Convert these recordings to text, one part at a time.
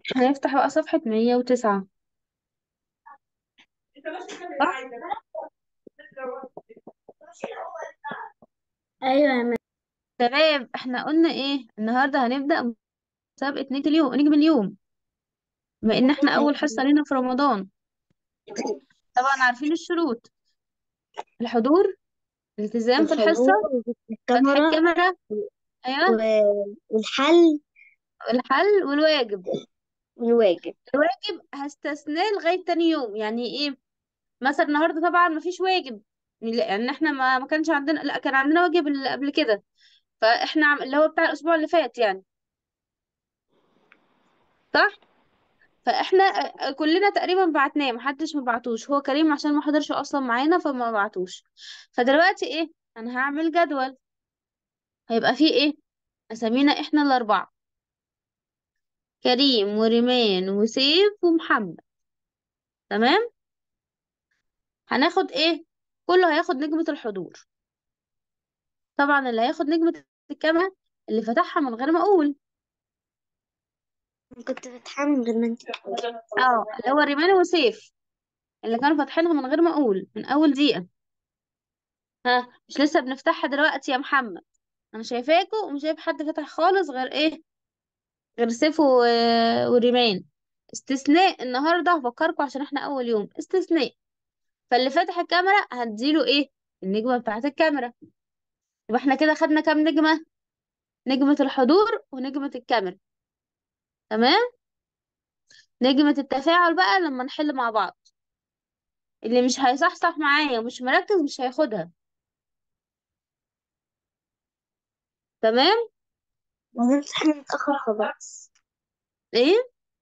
هنفتح بقى صفحة مية وتسعة صح؟ ايوه يا مس تمام احنا قلنا ايه النهاردة هنبدأ مسابقة نجم اليوم نجم اليوم بما ان احنا اول حصة لينا في رمضان طبعا عارفين الشروط الحضور الالتزام في الحصة الحضور فتح الكاميرا الكاميرا ايوه و- والحل الحل والواجب والواجب الواجب هستثناه لغاية تاني يوم يعني ايه مثلا النهاردة طبعا مفيش واجب لان احنا ما ما كانش عندنا لا كان عندنا واجب اللي قبل كده فاحنا عم... اللي هو بتاع الاسبوع اللي فات يعني صح فاحنا آه، كلنا تقريبا بعتناه محدش ما بعتوش هو كريم عشان ما حضرش اصلا معانا فما بعتوش فدلوقتي ايه انا هعمل جدول هيبقى فيه ايه اسامينا احنا الاربعه كريم وريمان وسيف ومحمد تمام هناخد ايه كله هياخد نجمة الحضور طبعا اللي هياخد نجمة الكاميرا اللي فتحها من غير ما اقول كنت فاتحة من غير ما انت تقولي اه اللي هو ريمان وسيف اللي كانوا فاتحينها من غير ما اقول من اول دقيقة ها مش لسه بنفتحها دلوقتي يا محمد انا شايفاكوا ومش شايف حد فتح خالص غير ايه غير سيف و... وريمان استثناء النهارده هفكركم عشان احنا اول يوم استثناء فاللي فاتح الكاميرا هديله ايه النجمه بتاعه الكاميرا يبقى احنا كده خدنا كام نجمه نجمه الحضور ونجمه الكاميرا تمام نجمه التفاعل بقى لما نحل مع بعض اللي مش هيصحصح معايا ومش مركز مش هياخدها تمام بعدين امتحان متأخر خلاص ايه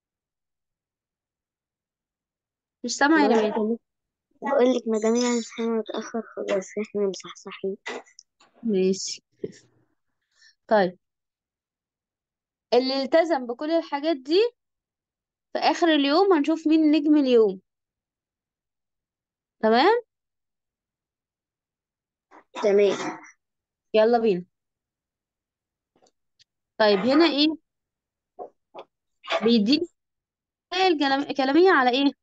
مش سامعه يا ريمان بقول لك مدام يعني امتحان متأخر خلاص احنا مصحصحين ماشي طيب اللي التزم بكل الحاجات دي في آخر اليوم هنشوف مين نجم اليوم تمام تمام يلا بينا طيب هنا ايه بيديني الكلام- كلامية على ايه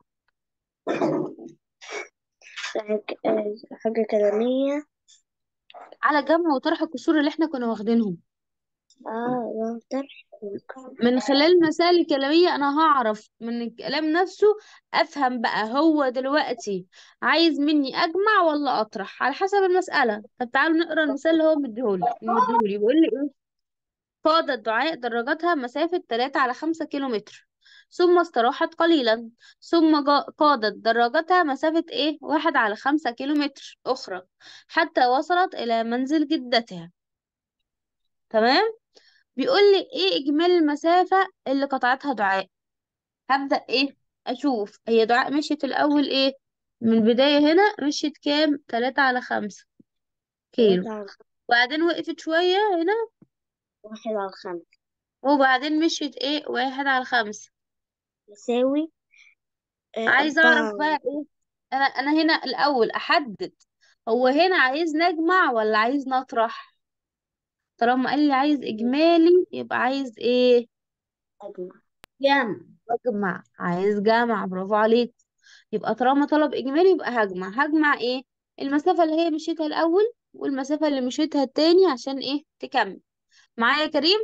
حاجة حاجة كلامية على جمع وطرح الكسور اللي احنا كنا واخدينهم اه لا طرح من خلال مسائل الكلامية انا هعرف من الكلام نفسه افهم بقى هو دلوقتي عايز مني اجمع ولا اطرح على حسب المسألة طب تعالوا نقرا المثال اللي هو مديهولي مديهولي بيقول لي ايه قادت دعاء دراجتها مسافة 3 على 5 كيلومتر ثم استراحت قليلا ثم جا- قادت دراجتها مسافة ايه واحد على خمسة كيلومتر أخرى حتى وصلت إلى منزل جدتها تمام بيقول لي ايه إجمالي المسافة اللي قطعتها دعاء هبدأ ايه أشوف هي دعاء مشيت الأول ايه من البداية هنا مشيت كام تلاتة على خمسة كيلو ثلاثة على خمسة وبعدين وقفت شوية هنا واحد على خمسة وبعدين مشيت ايه واحد على خمسة يساوي آه، عايزة أعرف أربعة بقى ايه أنا أنا هنا الأول أحدد هو هنا عايز نجمع ولا عايز نطرح طالما قال لي عايز إجمالي يبقى عايز ايه أجمع جمع بجمع عايز جمع برافو عليك يبقى طالما طلب إجمالي يبقى هجمع هجمع ايه المسافة اللي هي مشيتها الأول والمسافة اللي مشيتها التاني عشان ايه تكمل معايا يا كريم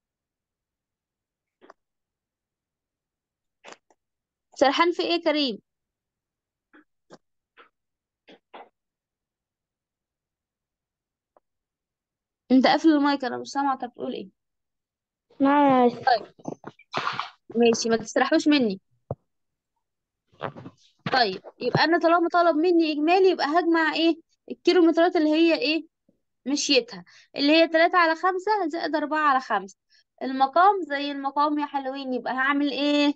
سرحان في ايه يا كريم انت قافل المايك انا مش سامعه انت بتقول ايه ماشي طيب ماشي ما تسترحوش مني طيب يبقى انا طالما طلب مني اجمالي يبقى هجمع ايه الكيلومترات اللي هي ايه مشيتها اللي هي 3 على 5 زائد 4 على 5 المقام زي المقام يا حلوين يبقى هعمل ايه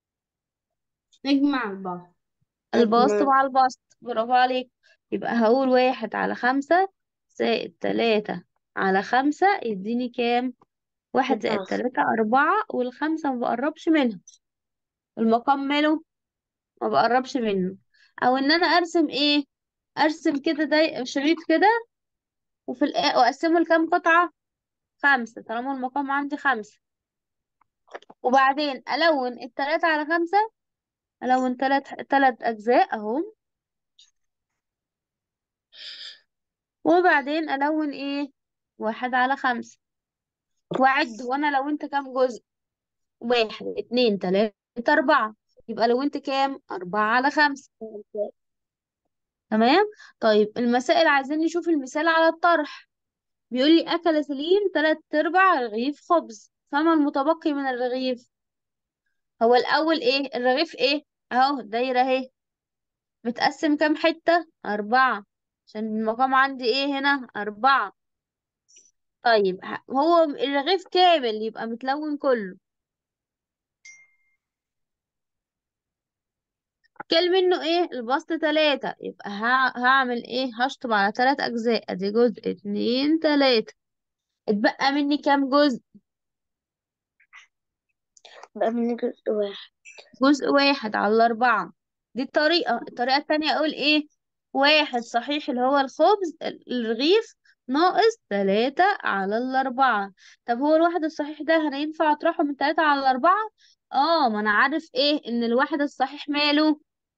نجمع البحر البسط أجمع مع البسط برافو عليك يبقى هقول واحد على خمسة زائد تلاتة على خمسة يديني كام واحد ستة زائد على خمسة تلاتة أربعة والخمسة ما بقربش منها المقام ماله ما بقربش منه أو إن أنا أرسم إيه أرسم كده داي شريط كده وفي الآ... وأقسمه لكام قطعة خمسة طالما المقام عندي خمسة وبعدين ألون التلاتة على خمسة ألون تلات تلات أجزاء أهم وبعدين ألون إيه واحد على خمسة وأعد وأنا لونت كام جزء واحد اتنين تلاتة أربعة يبقى لونت كام أربعة على خمسة تمام طيب المسائل عايزين نشوف المثال على الطرح بيقول لي أكل سليم تلات أرباع رغيف خبز فما المتبقي من الرغيف هو الأول إيه الرغيف إيه أهو دايرة أهي متقسم كام حتة أربعة عشان المقام عندي إيه هنا أربعة طيب ه- هو الرغيف كامل يبقى متلون كله كل منه إيه البسط تلاتة يبقى ه- هعمل إيه هشطب على تلات أجزاء أدي جزء اتنين تلاتة اتبقى مني كام جزء بقى من جزء واحد جزء واحد على أربعة دي الطريقة الطريقة التانية أقول إيه واحد صحيح اللي هو الخبز ال- الرغيف ناقص تلاتة على الأربعة طب هو الواحد الصحيح ده أنا ينفع أطرحه من تلاتة على الأربعة اه ما أنا عارف إيه إن الواحد الصحيح ماله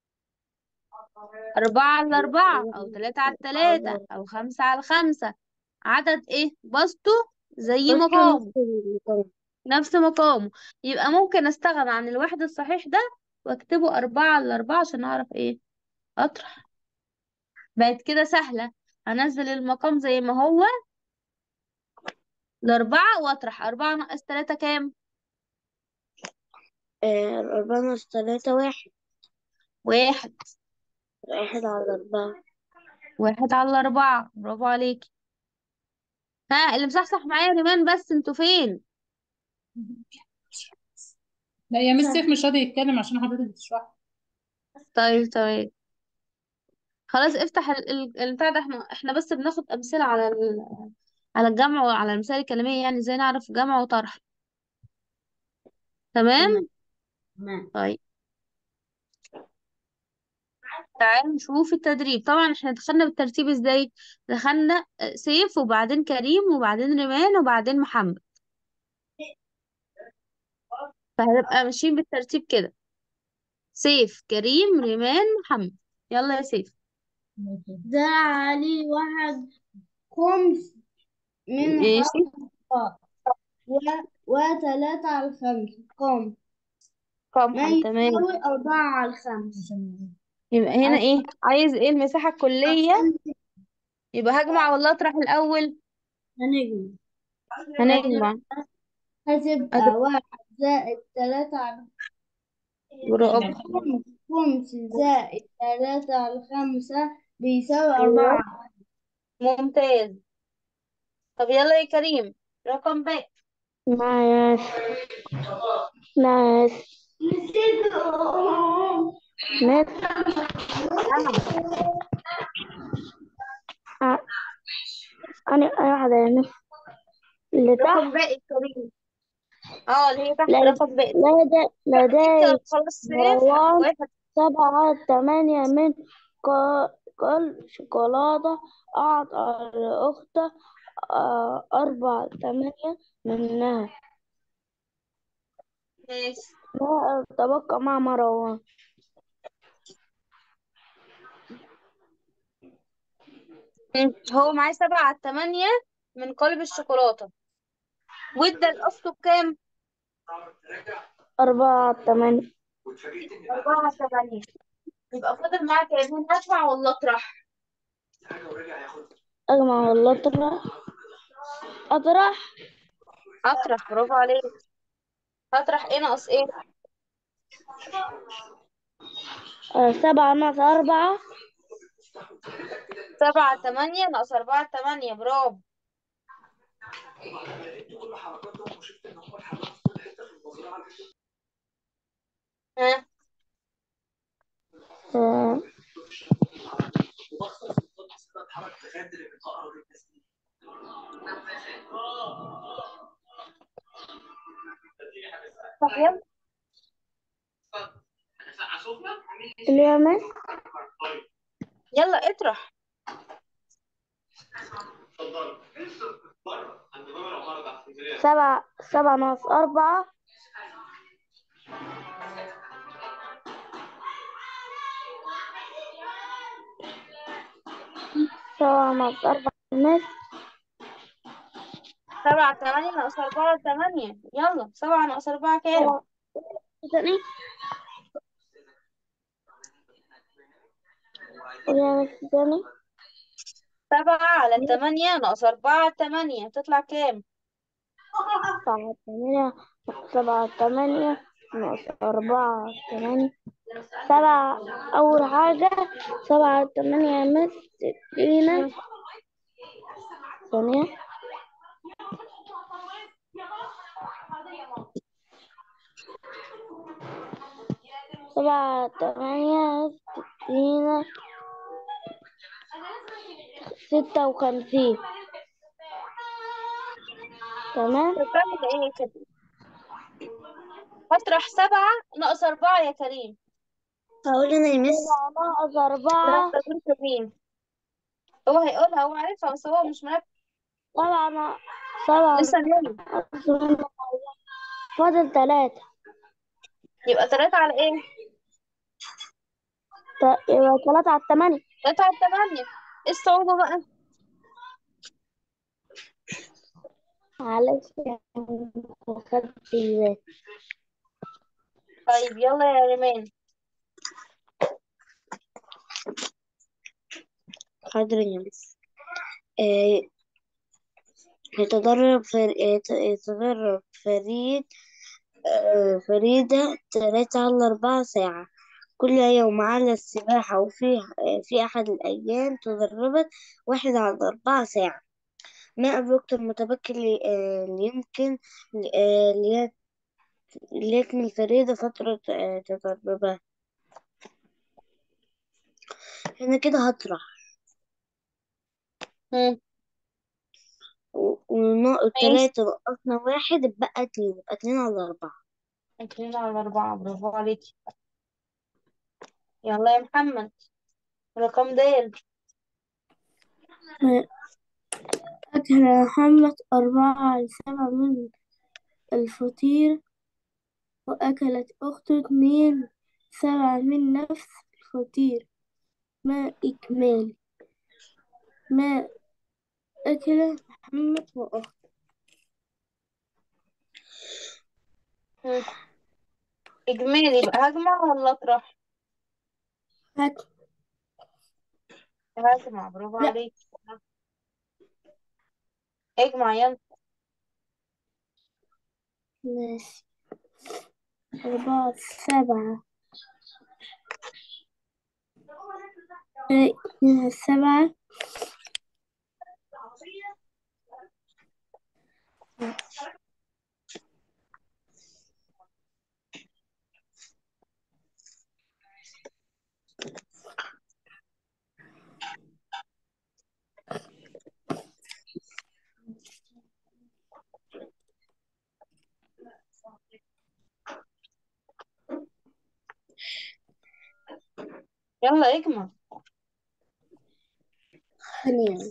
أربعة على أربعة أو تلاتة على التلاتة أو خمسة على خمسة عدد إيه بسطه زي بس مقامه نفس المقام نفس مقامه يبقى ممكن استغنى عن الواحد الصحيح ده واكتبه أربعة على أربعة عشان أعرف إيه أطرح بقت كده سهلة هنزل المقام زي ما هو الأربعة وأطرح أربعة ناقص تلاتة كام؟ آه، أربعة ناقص تلاتة واحد واحد واحد على أربعة واحد على أربعة برافو عليكي ها اللي مصحصح معايا ريمان بس انتوا فين؟ لا يا مس سيف مش راضي يتكلم عشان حضرتك بتشرح طيب تمام خلاص افتح ال- ال- البتاع ده احنا احنا بس بناخد أمثلة على ال... على الجمع وعلى المثال الكلامية يعني ازاي نعرف جمع وطرح تمام؟ تمام تمام طيب تعالوا نشوف التدريب طبعا احنا دخلنا بالترتيب ازاي دخلنا آه، سيف وبعدين كريم وبعدين ريمان وبعدين محمد فهنبقى ماشيين بالترتيب كده سيف كريم ريمان محمد يلا يا سيف ده عليه واحد خمس من ماشي أربعة و... وتلاتة على خمسة خمس ما قمحا تمام يساوي أربعة على خمسة يبقى هنا ايه عايز ايه المساحة الكلية يبقى هجمع ولا اطرح الاول هنجمع هنجمع هتبقى أدب واحد زائد تلاتة على برافو خمس خمس زائد تلاتة على خمسة بيساوي ايوه أربعة ممتاز طب يلا يا كريم رقم باء ناس ناس ناس نعم آه، أنا أنا واحدة يا ناس اللي رقم تحت باء يا كريم اه اللي هي تحت لا رقم باء لدى لدي انت خلاص سيف مروان واحد سبعة ثمانية من ق- قلب شوكولاتة أعطى لأخته آه، أربع ثمانية منها ماشي ما تبقى مع مروان مم. هو معاه سبعة على التمانية من قلب الشوكولاتة وادى لأخته بكام؟ أربعة ثمانية أربعة على تمانية يبقى فاضل معاك يا ابني هدفع ولا أطرح؟ أجمع والله أطرح أطرح أطرح برافو عليك هطرح إيه ناقص إيه؟ آه، سبعة ناقص أربعة سبعة على تمانية ناقص أربعة على تمانية برافو ها آه، طب يلا اليومين يلا اطرح سبعة سبعة ناقص أربعة سبعة ناقص أربعة مس سبعة تمانية ناقص أربعة تمانية يلا سبعة ناقص أربعة كام؟ سبعة تاني قولي مس تاني سبعة على تمانية ناقص أربعة تمانية تطلع كام؟ سبعة تمانية سبعة تمانية ناقص أربعة تمانية سبعة أول حاجة سبعة تمانية مس ستين ثانية سبعة تمانية ستين ستة وخمسين تمام بتعمل ايه كده؟ هطرح سبعة ناقص أربعة يا كريم هقول أنا يا مس سبعة ناقص أربعة لا تقول كريم هو هيقولها هو عارفها بس هو مش مركز سبعة ناقص سبعة لسه نايم ناقص فاضل تلاتة يبقى تلاتة على ايه؟ ت- يبقى تلاتة على التمانية تلاتة على تمانية ايه الصعوبة بقى؟ معلش خدت بالي طيب يلا يا ريمان حاضر يا مس آه، يتدرب فر... يت- يتدرب فريد آه، فريدة ثلاثة على أربعة ساعة كل يوم على السباحة وفي آه، في أحد الأيام تدربت واحد على أربعة ساعة ما الوقت المتبقي اللي آه، اللي يمكن آه، لي- ليكمل فريدة فترة آه، تدربها هنا كده هطرح هم. وناقص ماشي تلاتة نقصنا واحد اتبقى اتنين يبقى اتنين على أربعة اتنين على أربعة برافو عليكي يلا يا محمد رقم دال أكل محمد أربعة على سبعة من الفطير وأكلت أخته اتنين سبعة من نفس الفطير ما إكمالي ما أكل محمد وأخته هم. إجمالي يبقى هجمع ولا أطرح؟ هات هجمع برافو لا عليك اجمع يلا ماشي أربعة سبعة آه، اتنين على سبعة يلا اجمع ثانية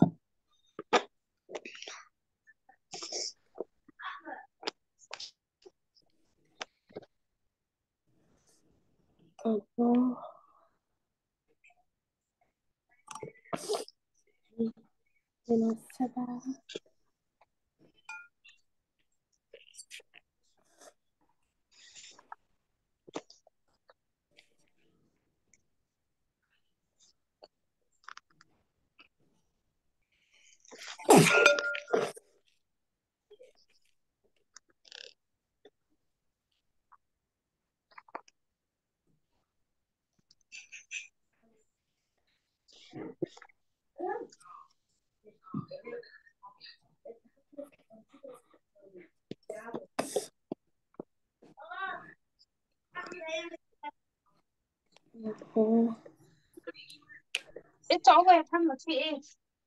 أربعة اتنين على سبعة أربعة ايه الصعوبة يا محمد في ايه؟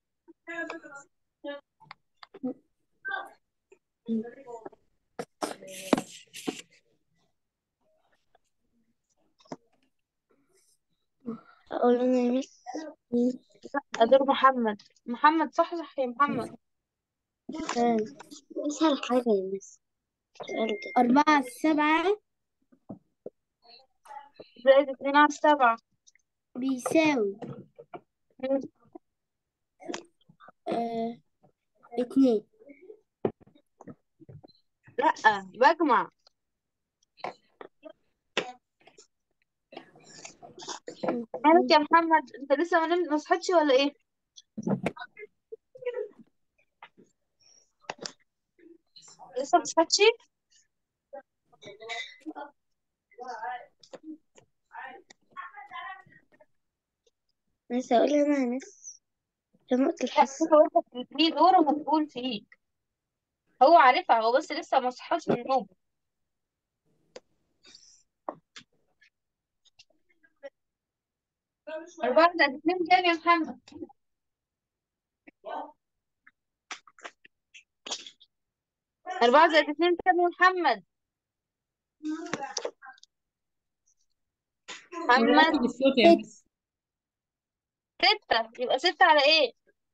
أقول أنا يا مس لا دور محمد محمد صح صح يا محمد أسهل حاجة يا مس السؤال ده أربعة سبعة زائد اتنين على السبعة بيساوي مم. آه اتنين لا بجمع مالك يا محمد انت لسه ما نمت ما صحتش ولا ايه لسه ما صحتش بس أقول أنا يا مس في وقت لا الحصة هو انت في دور وهتقول فيه هو عارفها هو بس لسه ما صحاش من النوم أربعة زائد اتنين كام يا محمد أربعة زائد اتنين كام يا محمد محمد ركز الصوت يا مس ستة يبقى ستة على ايه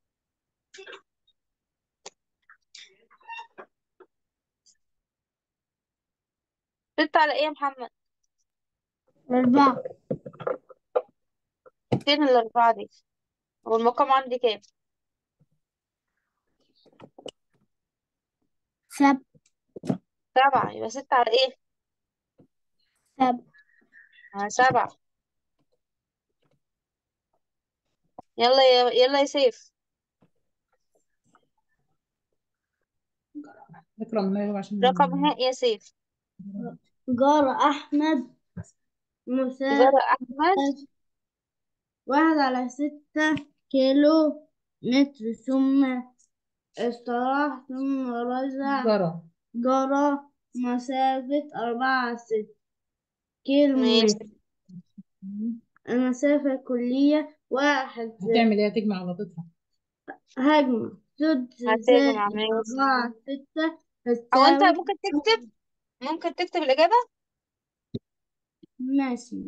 ستة على ايه يا محمد أربعة فين الأربعة دي والمقام عندي كام سبعة سبعة يبقى ستة على ايه سبعة على سبعة يلا يا يلا يا سيف اقرا من الأول عشان رقم هاء يا سيف جار أحمد مسافة جرى أحمد واحد على ستة كيلو متر ثم استراح ثم رجع جرى جرى مسافة أربعة على ستة كيلو ماشي متر المسافة الكلية واحد هتعمل ايه هتجمع ولا تطرح هجمة سدس هتجمع زائد ماشي أربعة على ستة أو أنت هتساوي ممكن تكتب ممكن تكتب الإجابة ماشي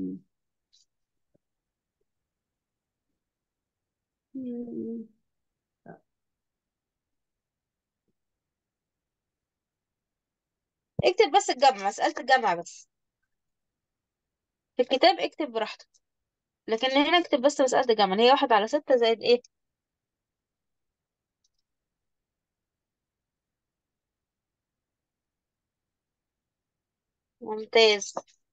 اكتب بس الجمع مسألة الجمع بس في الكتاب اكتب براحتك لكن هنا اكتب بس مسألة الجمع اللي هي واحد على ستة زائد ايه ممتاز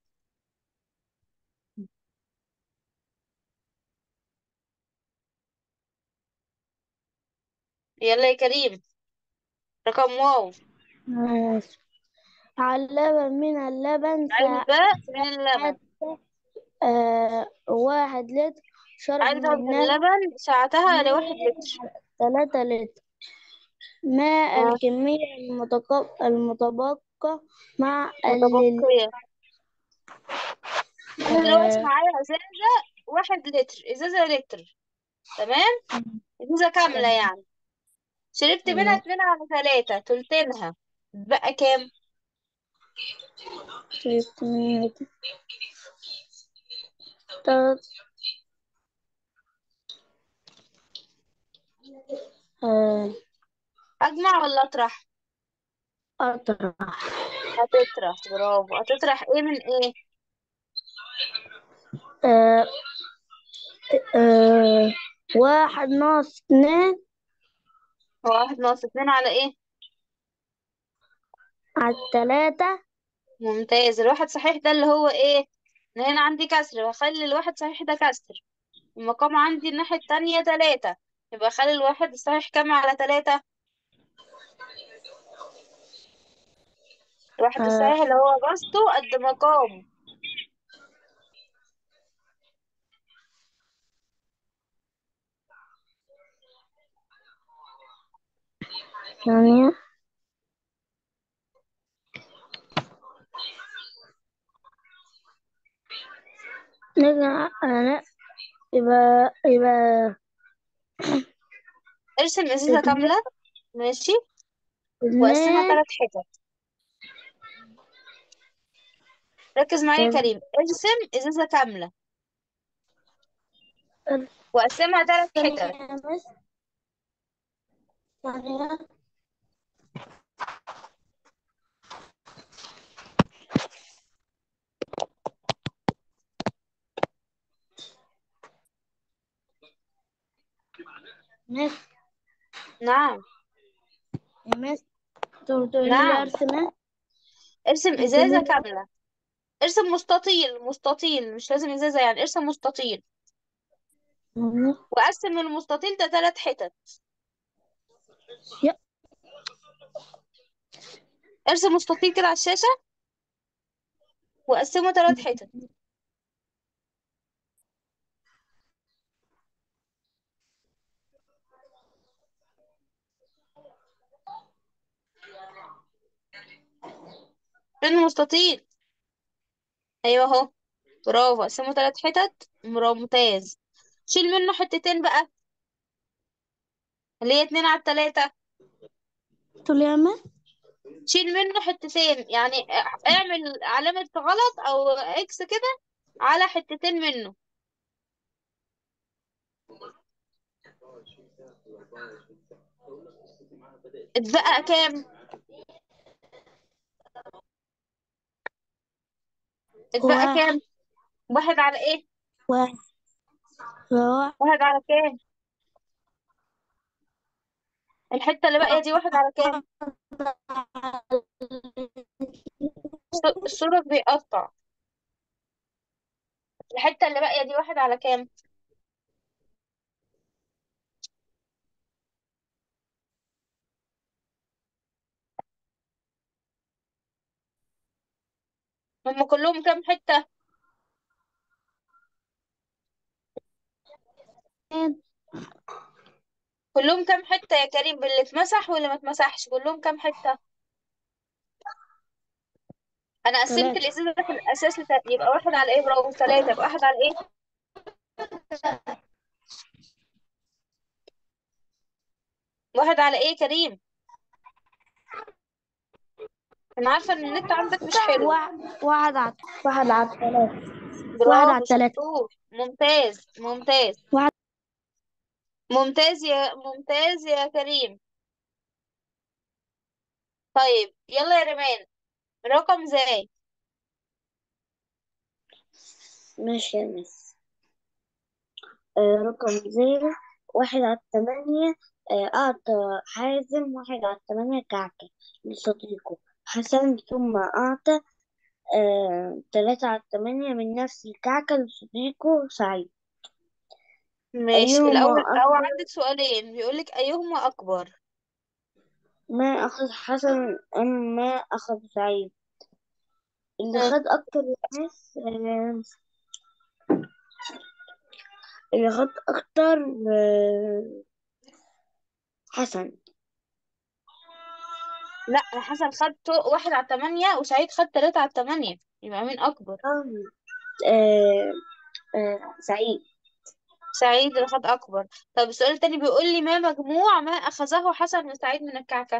يلا يا كريم رقم واو ماشي على اللبن من اللبن عايز باء من اللبن ساعات آه واحد لتر شرب عايزة منها اللبن ساعتها لواحد لتر ثلاثة لتر ما آه، الكمية المتق- المتبقى مع ال متبقية أنا دلوقتي آه معايا إزازة واحد لتر إزازة لتر تمام إزازة كاملة يعني شربت منها اتنين على تلاتة تلتينها بقى كام شربت منها تلات آه أجمع ولا أطرح أطرح هتطرح برافو هتطرح ايه من ايه آه آه واحد ناقص اتنين واحد ناقص اتنين على ايه على التلاتة ممتاز الواحد صحيح ده اللي هو ايه إن هنا عندي كسر بخلي الواحد صحيح ده كسر المقام عندي الناحية التانية تلاتة يبقى خلي الواحد الصحيح كام على تلاتة الواحد آه الصحيح اللي هو بسطه قد مقامه ثانية نرجع آه يبقى يبقى ارسم ازازة اتنين كاملة ماشي وقسمها اتنين تلات حتت ركز معايا يا كريم ارسم ازازة كاملة وقسمها تلات حتت ثانية بس ثانية ماشي نعم يا مس تقولي لي نعم ارسمها ارسم تقولي ازازة لي كاملة ارسم مستطيل مستطيل مش لازم ازازة يعني ارسم مستطيل وقسم المستطيل ده ثلاث حتت يا ارسم مستطيل كده على الشاشة وقسمه ثلاث حتت فين المستطيل ايوه اهو برافو قسمه ثلاث حتت برافو ممتاز شيل منه حتتين بقى اللي هي اتنين على التلاتة تقولي يا مس شيل منه حتتين يعني اعمل علامة غلط او اكس كده على حتتين منه اتبقى كام اتبقى واحد كام واحد على ايه واحد واحد واحد على كام الحتة اللي باقية دي واحد على كام الص- الصورة بيقطع الحتة اللي باقية دي واحد على كام هم كلهم كام حتة كلهم كام حتة يا كريم باللي اتمسح واللي ما اتمسحش كلهم كام حتة انا قسمت ثلاثة الازازة في الاساس لت... يبقى واحد على ايه برافو ثلاثة يبقى واحد على ايه واحد على ايه يا كريم انا عارفة ان النت عندك مش حلو واحد واحد على واحد على ثلاثة واحد برافو على ثلاثة شطور ممتاز ممتاز واحد ممتاز يا ممتاز يا كريم طيب يلا يا ريمان رقم زي ماشي يا مس آه رقم زيرو واحد على الثمانية آه أعطى حازم واحد على الثمانية كعكة لصديقه حسن ثم أعطى آه ثلاثة على الثمانية من نفس الكعكة لصديقه سعيد ماشي أيهما الأول أو أكبر عندك سؤالين بيقولك أيهما أكبر ما أخذ حسن أم ما أخذ سعيد اللي ها خد أكتر ناس آه اللي خد أكتر آه حسن لا حسن خد تو- واحد على تمانية وسعيد خد تلاتة على تمانية يبقى مين أكبر آه آه سعيد سعيد اللي خد أكبر طب السؤال التاني بيقول لي ما مجموع ما أخذه حسن وسعيد من الكعكة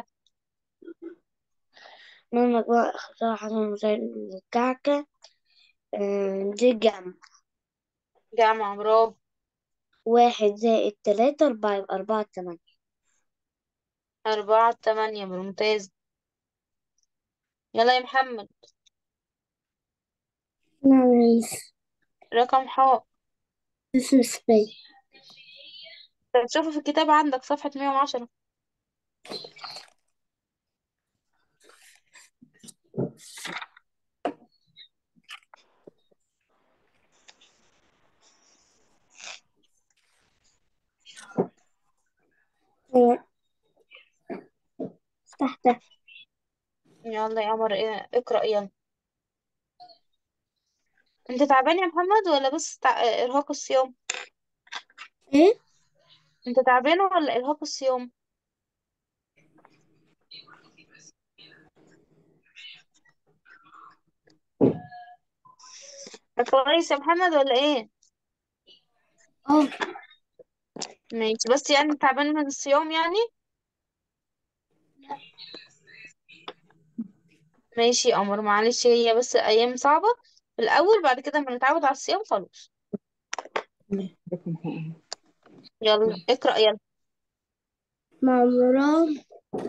ما مجموعة أخذها حسن وسعيد من الكعكة آه دي جمع جامعة برافو واحد زائد تلاتة أربعة يبقى أربعة تمانية أربعة على تمانية ممتاز يلا يا محمد نعم رئيس رقم حاء اسم سبي تشوفه في الكتاب عندك صفحة مية وعشرة تحت يلا يا قمر إيه، اقرأ يلا انت تعبان يا محمد ولا بس تع... إرهاق الصيام إيه انت تعبان ولا إرهاق الصيام كويس يا محمد ولا ايه اه ماشي بس يعني تعبان من الصيام يعني ماشي يا قمر معلش هي بس ايام صعبة في الاول بعد كده لما نتعود على الصيام خلاص يلا اقرأ يلا مع مرام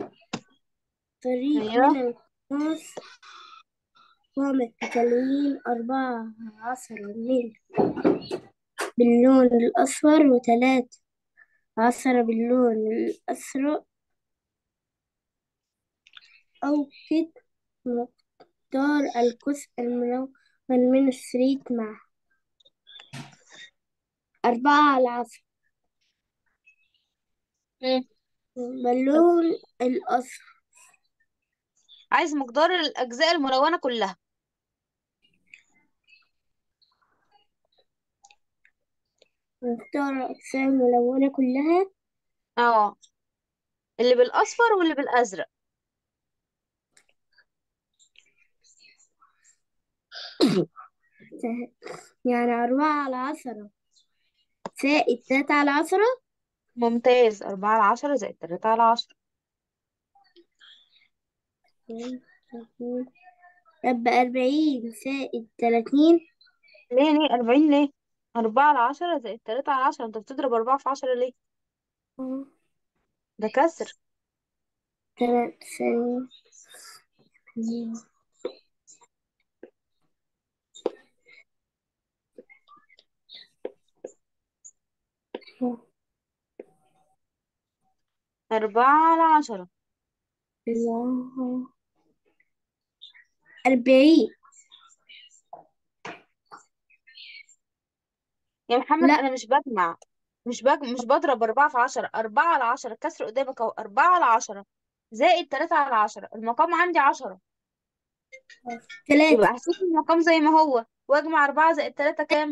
فريق ايوه من الناس قام بتلوين أربعة عشر الليل باللون الأصفر وثلاث عشرة باللون الأزرق أوقد مقدار الجزء الملون من الشريط معه أربعة على عشرة مم. باللون الأصفر عايز مقدار الأجزاء الملونة كلها مقدار الأجزاء الملونة كلها اه اللي بالأصفر واللي بالأزرق يعني أربعة على عشرة زائد تلاتة على عشرة ممتاز أربعة على عشرة زائد تلاتة على عشرة يبقى أربعين زائد تلاتين ليه ليه أربعين ليه أربعة على عشرة زائد تلاتة على عشرة أنت بتضرب أربعة في عشرة ليه ده كسر تلات ثانية أربعة على عشرة أربعين يا محمد لا أنا مش بجمع مش بج... مش بضرب أربعة في عشرة أربعة على عشرة الكسر قدامك أهو أربعة على عشرة زائد تلاتة على عشرة المقام عندي عشرة تلاتة يبقى هسيب المقام زي ما هو واجمع أربعة زائد تلاتة كام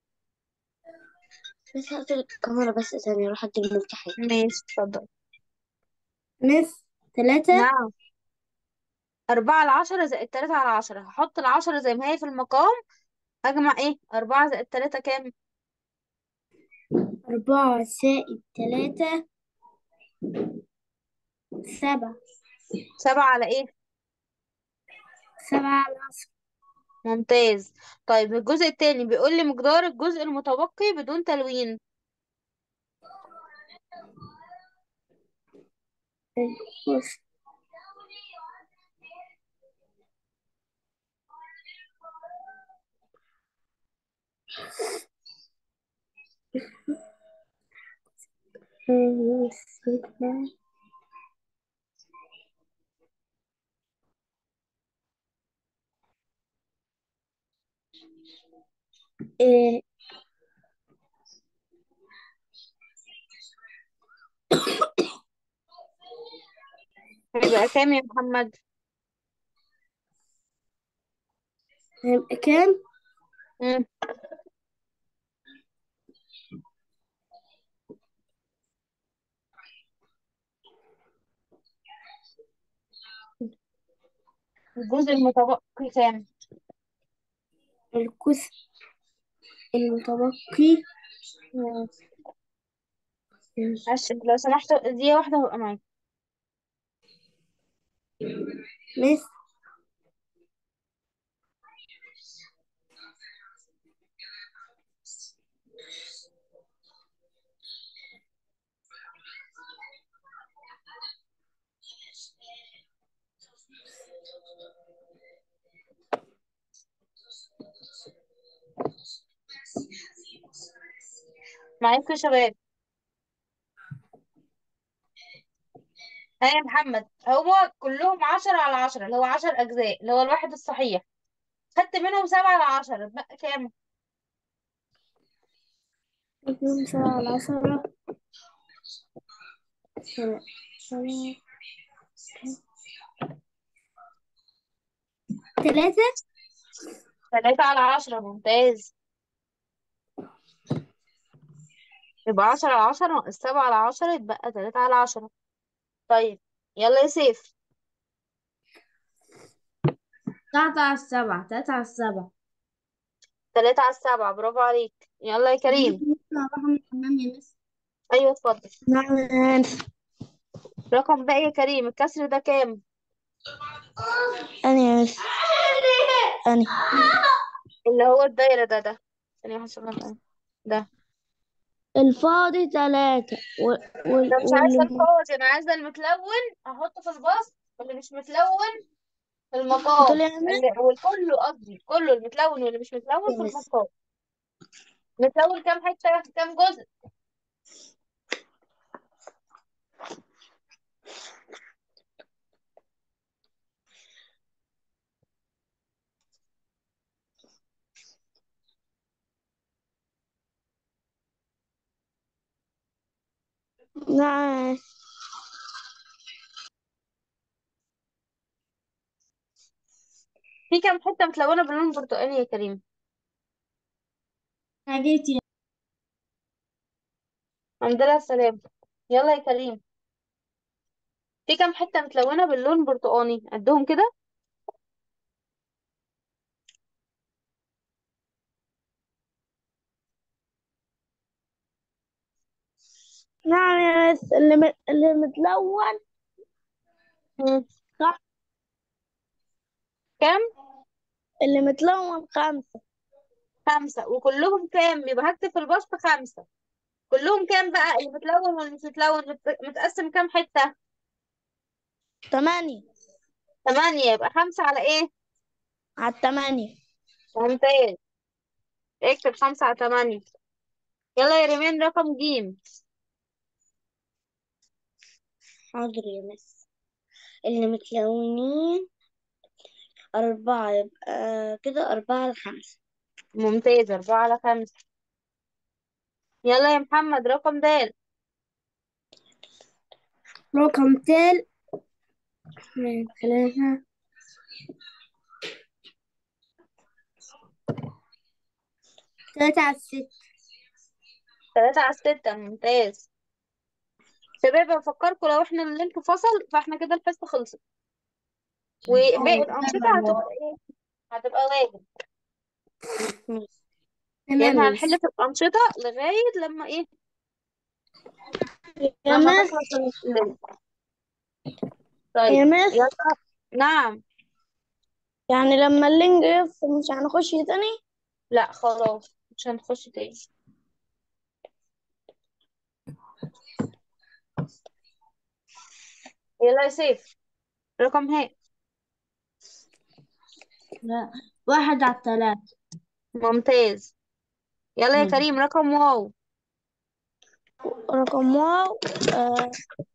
بس هقفل الكاميرا بس ثانية أروح أدي المفتاح ماشي اتفضل نص تلاتة نعم أربعة على عشرة زائد تلاتة على عشرة هحط العشرة زي ما هي في المقام أجمع إيه أربعة زائد تلاتة كام أربعة زائد تلاتة سبعة سبعة على إيه سبعة على عشرة ممتاز طيب الجزء التاني بيقول لي مقدار الجزء المتبقي بدون تلوين بص إيه هيبقى كام يا محمد هيبقى كام؟ مم. الجزء المتبقي كام الجزء المتبقي مم. معلش لو سمحت دقيقة واحدة هبقى معاك مثل معاك يا شباب ها يا محمد هو كلهم عشرة على عشرة اللي هو عشر أجزاء اللي هو الواحد الصحيح خدت منهم سبعة على عشرة بقى كام يوم سبعة على عشرة سبعة سبعة تلاتة تلاتة على عشرة ممتاز يبقى عشرة على عشرة ناقص سبعة على عشرة يتبقى تلاتة على عشرة طيب يلا يا سيف تلاتة على السبعة تلاتة على السبعة تلاتة على السبعة برافو عليك يلا يا كريم بروح من الحمام يا مس أيوة اتفضل نعم رقم بقى يا كريم الكسر ده كام أنا يا مس أنا اللي هو الدايرة ده ده ثانية واحدة عشان أفهم. ده الفاضي تلاتة و... وال... ده مش عايزة واللي الفاضي أنا عايزة المتلون أحطه في البسط واللي مش متلون في قلت المقام له يا مس اللي والكله قصدي كله المتلون واللي مش متلون يا في مس المقام متلون كام حتة كام جزء نعم في كام حتة متلونة باللون البرتقالي يا كريم حاجتي الحمد لله السلام يلا يا كريم في كام حتة متلونة باللون البرتقاني قدهم كده نعم يا مس اللي م... اللي متلون مم. صح كام اللي متلون خمسة خمسة وكلهم كام يبقى هكتب في البسط خمسة كلهم كام بقى اللي متلون واللي مش متلون مت- متقسم كام حتة تمانية تمانية يبقى خمسة على ايه على التمانية ممتاز اكتب خمسة على تمانية يلا يا ريمان رقم جيم حاضر يا مس اللي متلونين أربعة يبقى كده أربعة على خمسة ممتاز أربعة على خمسة يلا يا محمد رقم دال رقم تال ثلاثة ثلاثة على الست تلاتة على ستة ممتاز شباب بفكركم لو احنا اللينك فصل فاحنا كده الحصة خلصت وباقي الأنشطة هتبقى ايه هتبقى واجب يعني تمام هنحل في الأنشطة لغاية لما ايه يا لما مس تخلص اللينك يا طيب مس يلا نعم يعني لما اللينك يفصل مش هنخش تاني لا خلاص مش هنخش تاني يلا يا سيف رقم هاء لا واحد على الثلاثة ممتاز يلا يا كريم رقم واو رقم واو آه.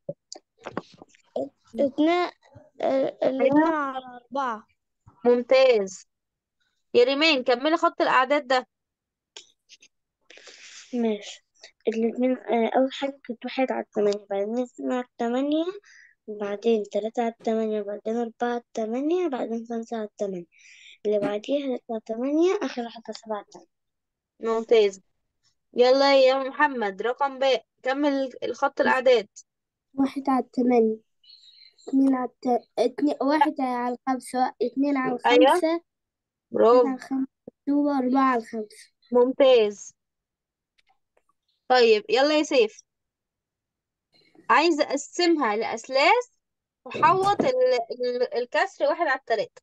اتنين آه، الاتنين ايوه على أربعة ممتاز يا ريمان كملي خط الأعداد ده ماشي الاتنين آه، أول حاجة كانت واحد على التمانية بعدين اتنين على التمانية بعدين تلاتة على التمانية بعدين أربعة على التمانية بعدين خمسة على التمانية اللي بعديها ستة على التمانية آخر واحدة سبعة على التمانية ممتاز يلا يا محمد رقم باء كمل الخط الأعداد واحد على الثمانية اثنين على الت... اتنين... واحد على الخمسة اثنين على أيوه الخمسة ثلاثة برافو على الخمسة مكتوبة أربعة على الخمسة ممتاز طيب يلا يا سيف عايزة أقسمها لأثلاث وحوط ال... ال... الكسر واحد على التلاتة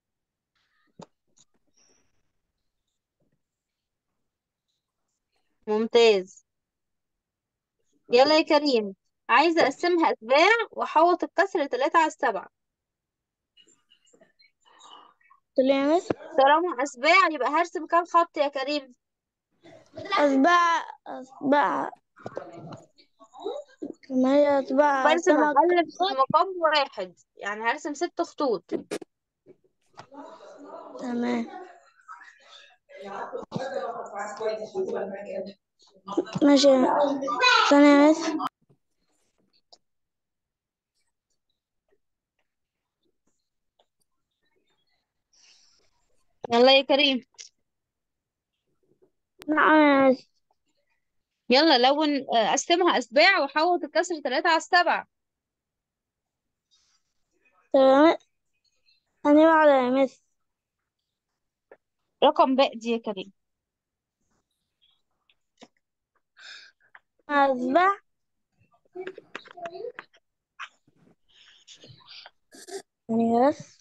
ممتاز يلا يا كريم عايزة أقسمها أتباع وأحوط الكسر تلاتة على السبعة قلت له يا مس طالما أسباع يبقى هرسم كام خط يا كريم أسبع أسبع ما هي أسبع برسم سبع أقل في المقام واحد يعني هرسم ست خطوط تمام ماشي ثانية يا مس يلا يا كريم نعم يا مس يلا لون آه، قسمها أسباع وحوط الكسر تلاتة على السبعة تمام ثانية واحدة يا مس رقم باء دي يا كريم أسبع ثانية بس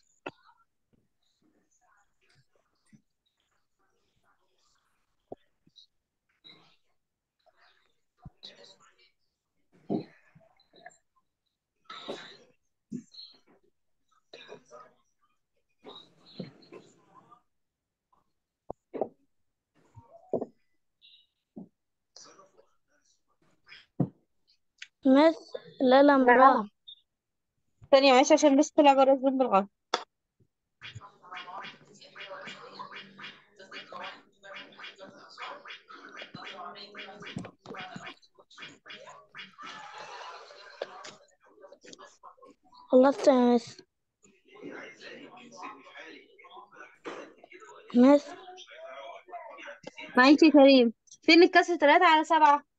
مس القلم راح نعم ثانية معلش عشان بس طلع بره الزوم بالغلط خلصت يا مس مس معاك يا كريم فين الكسر تلاتة على سبعة